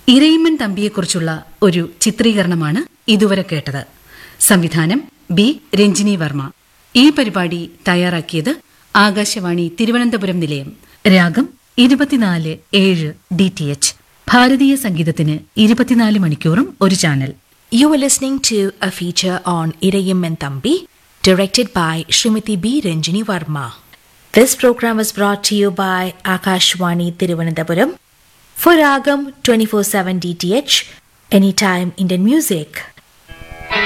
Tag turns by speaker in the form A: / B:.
A: ഇരയിമ്മൻ തമ്പിയെക്കുറിച്ചുള്ള ഒരു ചിത്രീകരണമാണ് ഇതുവരെ കേട്ടത് സംവിധാനം ബി രഞ്ജിനി വർമ്മ ഈ പരിപാടി തയ്യാറാക്കിയത് ആകാശവാണി തിരുവനന്തപുരം നിലയം രാഗം ഇരുപത്തിനാല് ഏഴ് ഡി ടി എച്ച് ഭാരതീയ സംഗീതത്തിന് ഇരുപത്തിനാല് മണിക്കൂറും ഒരു channel
B: You were listening to a feature on Irayim and Thambi, directed by Srimati B. Ranjini Varma. This program was brought to you by Akashwani Tiruvananthapuram for Ragam 24-7 DTH, anytime Indian music.